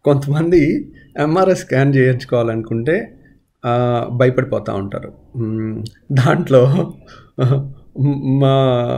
కొంతమంది MRI scan చేయించుకోవాలనుకుంటే ఆ, భయపడిపోతూ ఉంటారు మ్మ్. దాంట్లో మా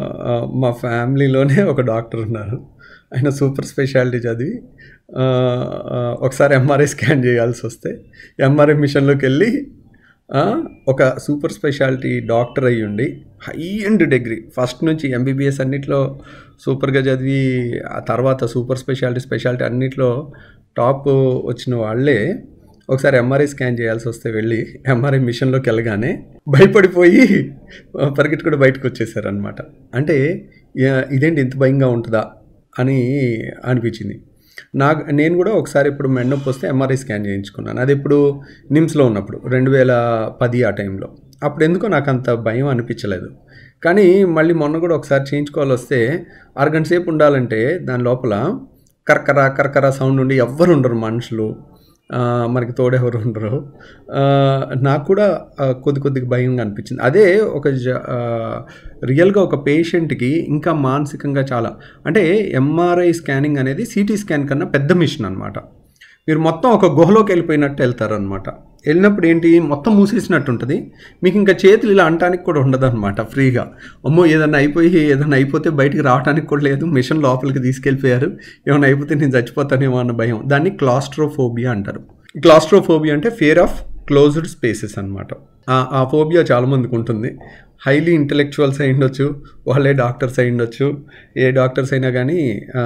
మా ఫ్యామిలీలోనే ఒక డాక్టర్ ఉన్నారు ఆయన సూపర్ స్పెషాలిటీ చదివి ఆ, ఆ, ఒకసారి ఎంఆర్ఐ స్కాన్ చేయాల్సి వస్తే ఎంఆర్ఐ మిషన్లోకి వెళ్ళి ఆ, ఒక సూపర్ స్పెషాలిటీ డాక్టర్ అయ్యి ఉండి హై అండ్ డిగ్రీ ఫస్ట్ నుంచి ఎంబీబీఎస్ అన్నిట్లో సూపర్గా చదివి ఆ తర్వాత సూపర్ స్పెషాలిటీ స్పెషాలిటీ అన్నిట్లో టాప్ వచ్చిన వాళ్ళే ఒకసారి ఎంఆర్ఐ స్కాన్ చేయాల్సి వస్తే వెళ్ళి ఎంఆర్ఐ మిషన్లోకి వెళ్ళగానే భయపడిపోయి ఆ, పరిగెట్టుకుంటూ బయటకు వచ్చేసారనమాట అంటే యా- ఇదేంటి ఇంత భయంగా ఉంటుందా అని అనిపించింది నాకు నేను కూడా ఒకసారి ఇప్పుడు మెండప్ వస్తే ఎంఆర్ఐ స్కాన్ చేయించుకున్నాను అది ఇప్పుడు నిమ్స్లో ఉన్నప్పుడు రెండు వేల పది ఆ టైంలో అప్పుడు ఎందుకో నాకు అంత భయం అనిపించలేదు కానీ మళ్ళీ మొన్న కూడా ఒకసారి చేయించుకోవాలి వస్తే అరగంట సేపు ఉండాలంటే దాని లోపల కర్కర కర్కర సౌండ్ ఉండి ఎవ్వరు ఉండరు మనుషులు ఆ, మనకి తోడెవరు ఉండరు ఆ, నాకు కూడా ఆ, కొద్ది కొద్దిగా భయంగా అనిపించింది అదే ఒక జ- ఆ, రియల్గా ఒక పేషెంట్కి ఇంకా మానసికంగా చాలా అంటే ఎంఆర్ఐ స్కానింగ్ అనేది సిటీ స్కాన్ కన్నా పెద్ద మిషన్ అనమాట మీరు మొత్తం ఒక గుహలోకి వెళ్ళిపోయినట్టు వెళ్తారనమాట వెళ్ళినప్పుడు ఏంటి మొత్తం మూసేసినట్టు ఉంటుంది మీకు ఇంకా చేతులు ఇలా అంటానికి కూడా ఉండదు అనమాట ఫ్రీగా అమ్మో ఏదన్నా అయిపోయి ఏదన్నా అయిపోతే బయటికి రావడానికి కూడా లేదు మిషన్ లోపలికి తీసుకెళ్ళిపోయారు ఏమైనా అయిపోతే నేను చచ్చిపోతానేమో అన్న భయం దాన్ని క్లాస్ట్రోఫోబియా అంటారు క్లాస్ట్రోఫోబియా అంటే ఫియర్ ఆఫ్ క్లోజ్డ్ స్పేసెస్ అనమాట ఆ ఫోబియా చాలామందికి ఉంటుంది హైలీ ఇంటలెక్చువల్స్ అయి ఉండొచ్చు వాళ్ళే డాక్టర్స్ అయి ఉండొచ్చు ఏ డాక్టర్స్ అయినా కానీ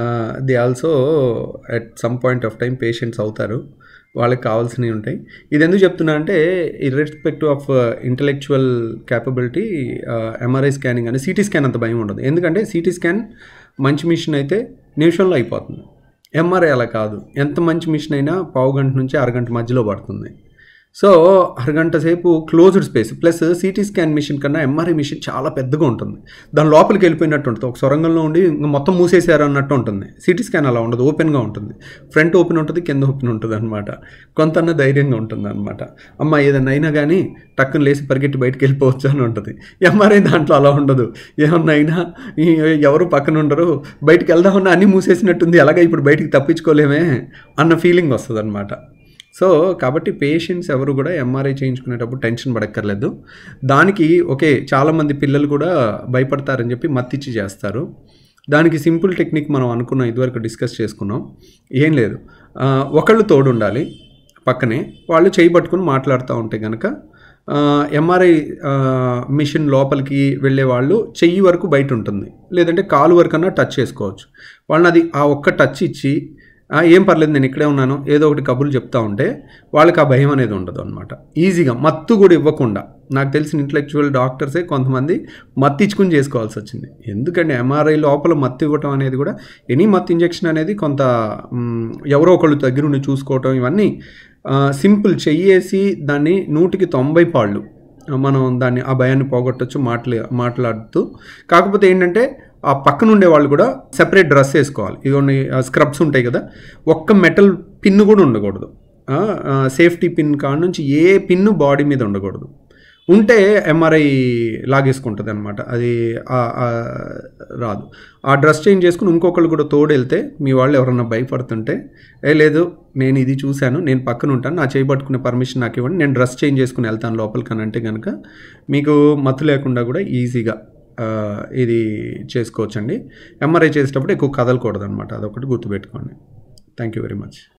they also at some point of time patients అవుతారు వాళ్ళకి కావాల్సినవి ఉంటాయి ఇది ఎందుకు చెప్తున్నా అంటే irrespective of intellectual capability MRI scanning అని సిటీ స్కాన్ అంత భయం ఉండదు ఎందుకంటే సిటీ స్కాన్ మంచి మిషన్ అయితే నిమిషంలో అయిపోతుంది ఎంఆర్ఐ అలా కాదు ఎంత మంచి మిషన్ అయినా పావు గంట నుంచి అరగంట మధ్యలో పడుతుంది సో అరగంట సేపు closed space plus CT scan machine కన్నా ఎంఆర్ఐ మిషన్ చాలా పెద్దగా ఉంటుంది దాని లోపలికి వెళ్ళిపోయినట్టు ఉంటుంది ఒక సొరంగంలో ఉండి ఇంకా మొత్తం మూసేశారు అన్నట్టు ఉంటుంది సిటీ స్కాన్ అలా ఉండదు ఓపెన్గా ఉంటుంది ఫ్రంట్ ఓపెన్ ఉంటుంది కింద ఓపెన్ ఉంటుంది అనమాట కొంతన్న ధైర్యంగా ఉంటుంది అనమాట అమ్మ ఏదైనా అయినా కానీ టక్కున లేచి పరిగెట్టి బయటికి వెళ్ళిపోవచ్చు అని ఉంటుంది ఎంఆర్ఐ దాంట్లో అలా ఉండదు ఏమన్నా అయినా ఈ ఎవరు పక్కన ఉండరు బయటికి వెళ్దామన్నా అన్నీ మూసేసినట్టుంది అలాగే ఇప్పుడు బయటికి తప్పించుకోలేమే అన్న ఫీలింగ్ వస్తుంది అనమాట సో కాబట్టి పేషెంట్స్ ఎవరు కూడా ఎంఆర్ఐ చేయించుకునేటప్పుడు టెన్షన్ పడక్కర్లేదు దానికి ఓకే చాలామంది పిల్లలు కూడా భయపడతారని చెప్పి మత్తిచ్చి చేస్తారు దానికి సింపుల్ టెక్నిక్ మనం అనుకున్నాం ఇదివరకు డిస్కస్ చేసుకున్నాం ఏం లేదు ఆ, ఒకళ్ళు తోడు ఉండాలి పక్కనే వాళ్ళు చేయి పట్టుకుని మాట్లాడుతూ ఉంటే కనుక ఎంఆర్ఐ మిషన్ లోపలికి వెళ్ళే వాళ్ళు చెయ్యి వరకు బయట ఉంటుంది లేదంటే కాలు వరకు అన్నా టచ్ చేసుకోవచ్చు వాళ్ళని అది ఆ ఒక్క టచ్ ఇచ్చి "ఆ, ఏం పర్లేదు నేను ఇక్కడే ఉన్నాను ఏదో ఒకటి కబుర్లు చెప్తా ఉంటే వాళ్ళకి ఆ భయం అనేది ఉండదు అనమాట ఈజీగా మత్తు కూడా ఇవ్వకుండా నాకు తెలిసిన ఇంటలెక్చువల్ డాక్టర్సే కొంతమంది మత్తు ఇచ్చుకుని చేసుకోవాల్సి వచ్చింది ఎందుకంటే ఎంఆర్ఐ లోపల మత్తు ఇవ్వటం అనేది కూడా ఎనీ మత్తు ఇంజెక్షన్ అనేది కొంత మ్, ఎవరో ఒకళ్ళు దగ్గరుండి చూసుకోవటం ఇవన్నీ సింపుల్ చెయ్యేసి దాన్ని నూటికి తొంభై పాళ్ళు మనం దాన్ని ఆ భయాన్ని పోగొట్టచ్చు మాట్లా మాట్లాడుతూ కాకపోతే ఏంటంటే ఆ పక్కన ఉండే వాళ్ళు కూడా సెపరేట్ డ్రెస్ వేసుకోవాలి ఇవన్నీ స్క్రబ్స్ ఉంటాయి కదా ఒక్క మెటల్ పిన్ కూడా ఉండకూడదు సేఫ్టీ పిన్ కాడ నుంచి ఏ పిన్ను బాడీ మీద ఉండకూడదు ఉంటే ఎంఆర్ఐ లాగేసుకుంటుంది అనమాట అది ఆ- ఆ రాదు ఆ డ్రెస్ చేంజ్ చేసుకుని ఇంకొకళ్ళు కూడా తోడు వెళ్తే మీ వాళ్ళు ఎవరన్నా భయపడుతుంటే ఏ లేదు నేను ఇది చూశాను నేను పక్కన ఉంటాను నా చేయబట్టుకునే పర్మిషన్ నాకు ఇవ్వండి నేను డ్రెస్ చేంజ్ చేసుకుని వెళ్తాను లోపలికి అని అంటే కనుక మీకు మత్తు లేకుండా కూడా ఈజీగా ఆ, ఇది చేసుకోవచ్చండి ఎంఆర్ఐ చేసేటప్పుడు ఎక్కువ కదలకూడదు అనమాట అదొకటి గుర్తుపెట్టుకోండి థ్యాంక్ యూ వెరీ మచ్